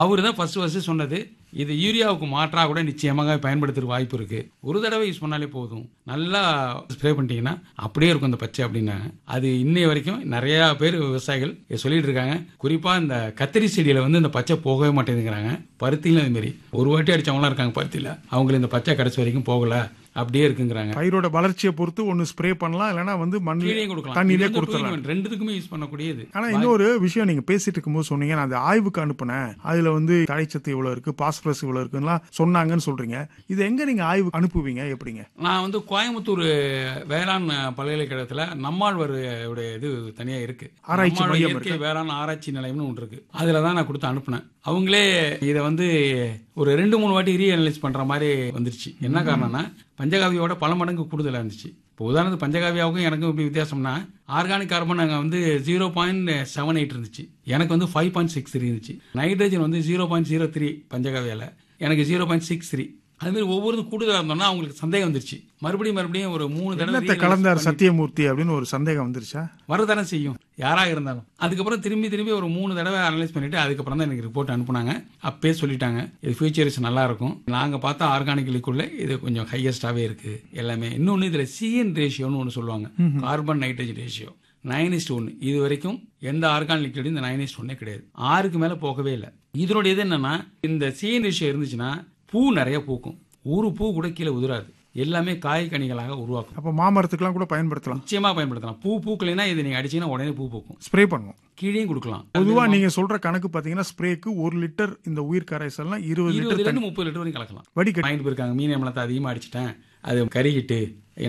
அவர் தான் first first சொன்னது இது யூரியாவுக்கு மாற்றா கூட நிச்சயமாக பயன்படுத்துற வாய்ப்பு இருக்கு ஒரு தடவை யூஸ் பண்ணாலே போதும் நல்லா ஸ்ப்ரே பண்ணிட்டீங்கன்னா அப்படியே இருக்கும் அந்த பச்சை அப்படின்னாங்க அது இன்னை வரைக்கும் நிறைய பேர் விவசாயிகள் இதை சொல்லிட்டு இருக்காங்க குறிப்பா இந்த கத்திரி செடியில வந்து இந்த பச்சை போகவே மாட்டேங்குறாங்க பருத்திலும் அது மாதிரி ஒரு வாட்டி அடிச்சவங்களாம் இருக்காங்க பருத்தியில அவங்களுக்கு இந்த பச்சை கடைசி வரைக்கும் போகல அப்படியே இருக்குங்கிறாங்க பயிரோட வளர்ச்சியை பொறுத்து ஒன்னு ஸ்ப்ரே பண்ணலாம் இல்லைன்னா வந்து கீழே மண்ணிலே கொடுக்கலாம் தண்ணியிலே இது வந்து கொடுத்துடலாம் two in one. ரெண்டுத்துக்குமே யூஸ் பண்ணக்கூடியது ஆனா இன்னொரு விஷயம் நீங்க பேசிட்டு இருக்கும்போது சொன்னீங்க நான் அந்த ஆய்வுக்கு அனுப்புனேன் அதுல வந்து தழைச்சத்து இவ்வளவு இருக்கு பாஸ்பரஸ் இவ்வளவு இருக்குலாம் சொன்னாங்கன்னு சொல்றீங்க இது எங்க நீங்க ஆய்வு அனுப்புவீங்க எப்படிங்க நான் வந்து கோயம்புத்தூர் வேளாண் பல்கலைக்கழகத்துல நம்மாழ்வார் உடைய இது தனியா இருக்கு ஆராய்ச்சி நம்மாழ்வார் மையம் இயற்கை வேளாண் ஆராய்ச்சி நிலையம்னு ஒன்று இருக்கு அதுல தான் நான் கொடுத்து அனுப்புனேன் அவங்களே இதை வந்து ஒரு ரெண்டு மூணு வாட்டி ரீஅனலைஸ் பண்ற மாதிரி வந்துருச்சு என்ன காரணம்னா பஞ்சகாவியோட பல மடங்கு கூடுதலா இருந்துச்சு இப்போ உதாரணத்துக்கு பஞ்சகாவியாவுக்கும் எனக்கும் எப்படி வித்தியாசம்னா ஆர்கானிக் கார்பன் அங்கே வந்து ஜீரோ பாயிண்ட் செவன் எயிட் இருந்துச்சு எனக்கு வந்து ஃபைவ் பாயிண்ட் சிக்ஸ் த்ரீ இருந்துச்சு நைட்ரஜன் வந்து ஜீரோ பாயிண்ட் ஜீரோ த்ரீ பஞ்சகாவியால எனக்கு ஜீரோ பாயிண்ட் சிக்ஸ் த்ரீ அது மாதிரி ஒவ்வொரு கூடுதலாக இருந்தோம்னா அவங்களுக்கு சந்தேகம் வந்துருச்சு மறுபடியும் மறுபடியும் ஒரு மூணு தடவை என்னத்தை reanalysis கலந்தார் பண்ணி சத்தியமூர்த்தி அப்படின்னு ஒரு சந்தேகம் வந்துருச்சா வரதானே செய்யும் யாராக இருந்தாலும் அதுக்கப்புறம் திரும்பி திரும்பி ஒரு மூணு தடவை அனலைஸ் பண்ணிட்டு அதுக்கப்புறம் தான் எனக்கு ரிப்போர்ட் அனுப்புனாங்க அப்பயே சொல்லிட்டாங்க இது ஃபியூச்சர்ஸ் நல்லா இருக்கும் நாங்க பார்த்தா ஆர்கானிக் லிக்குள்ள இது கொஞ்சம் ஹையஸ்டாவே இருக்கு எல்லாமே இன்னொன்னு இதுல சிஎன் ரேஷியோன்னு ஒன்று சொல்லுவாங்க carbon nitrogen ratio nine is to ஒன்று இது வரைக்கும் எந்த ஆர்கானிக் லிக்விடும் இந்த நைன் இஸ்ட் ஒன்னே கிடையாது ஆறுக்கு மேல போகவே இல்லை இதனுடைய இது என்னன்னா இந்த சிஎன் ரேஷியோ இருந்துச்சுன்னா பூ நிறைய பூக்கும் ஒரு பூ கூட கீழே உதிராது எல்லாமே காய் கனிகளாக உருவாக்கும் அப்ப மாமரத்துக்குலாம் கூட பயன்படுத்தலாம் நிச்சயமா பயன்படுத்தலாம் பூ பூக்கலைன்னா இது நீங்க அடிச்சீங்கன்னா உடனே பூ பூக்கும் ஸ்ப்ரே பண்ணுவோம் கீழேயும் கொடுக்கலாம் பொதுவா நீங்க சொல்ற கணக்கு பாத்தீங்கன்னா ஸ்ப்ரேக்கு ஒரு லிட்டர் இந்த உயிர் கரைசல்னா இருபது லிட்டர் இருபதுல இருந்து முப்பது லிட்டர் வரைக்கும் கலக்கலாம் வடிகட்டி வாங்கிட்டு போயிருக்காங்க மீன் அமலத்தை அதிகமா அடிச்சிட்டேன் அது கருகிட்டு